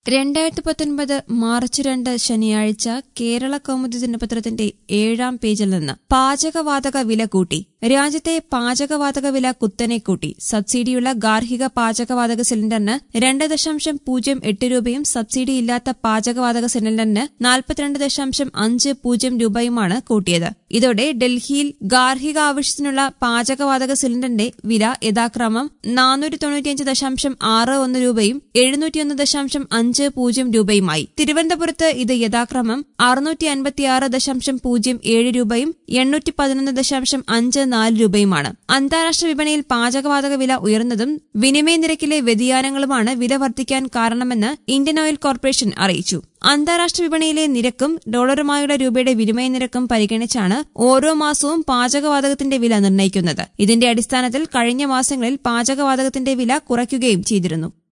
രണ്ടായിരത്തി പത്തൊൻപത് മാർച്ച് രണ്ട് ശനിയാഴ്ച കേരള കൗമുദി ദിനപത്രത്തിന്റെ ഏഴാം പേജിൽ നിന്ന് പാചകവാതക വില കൂട്ടി രാജ്യത്തെ പാചകവാതക വില കുത്തനെ കൂട്ടി സബ്സിഡിയുള്ള ഗാർഹിക പാചകവാതക സിലിണ്ടറിന് രണ്ട് ദശാംശം പൂജ്യം എട്ട് രൂപയും സബ്സിഡിയില്ലാത്ത പാചകവാതക സിലിണ്ടറിന് നാൽപ്പത്തിരണ്ട് ദശാംശം അഞ്ച് പൂജ്യം രൂപയുമാണ് കൂട്ടിയത് ഇതോടെ ഡൽഹിയിൽ ഗാർഹിക ആവശ്യത്തിനുള്ള പാചകവാതക സിലിണ്ടറിന്റെ വില യഥാക്രമം നാനൂറ്റി തൊണ്ണൂറ്റിയഞ്ച് ദശാംശം ആറ് ഒന്ന് രൂപയും എഴുന്നൂറ്റിയൊന്ന് ദശാംശം അഞ്ച് പൂജ്യം രൂപയുമായി തിരുവനന്തപുരത്ത് ഇത് യഥാക്രമം അറുന്നൂറ്റി അൻപത്തിയാറ് ദശാംശം പൂജ്യം ഏഴ് രൂപയും എണ്ണൂറ്റി പതിനൊന്ന് ദശാംശം അഞ്ച് നാല് രൂപയുമാണ് അന്താരാഷ്ട്ര വിപണിയിൽ പാചകവാതക വില ഉയർന്നതും വിനിമയ നിരക്കിലെ വ്യതിയാനങ്ങളുമാണ് വില വർദ്ധിക്കാൻ കാരണമെന്ന് ഇന്ത്യൻ ഓയിൽ കോർപ്പറേഷൻ അറിയിച്ചു അന്താരാഷ്ട്ര വിപണിയിലെ നിരക്കും ഡോളറുമായുള്ള രൂപയുടെ വിനിമയ നിരക്കും പരിഗണിച്ചാണ് ഓരോ മാസവും പാചകവാതകത്തിന്റെ വില നിർണ്ണയിക്കുന്നത് ഇതിന്റെ അടിസ്ഥാനത്തിൽ കഴിഞ്ഞ മാസങ്ങളിൽ പാചകവാതകത്തിന്റെ വില കുറയ്ക്കുകയും ചെയ്തിരുന്നു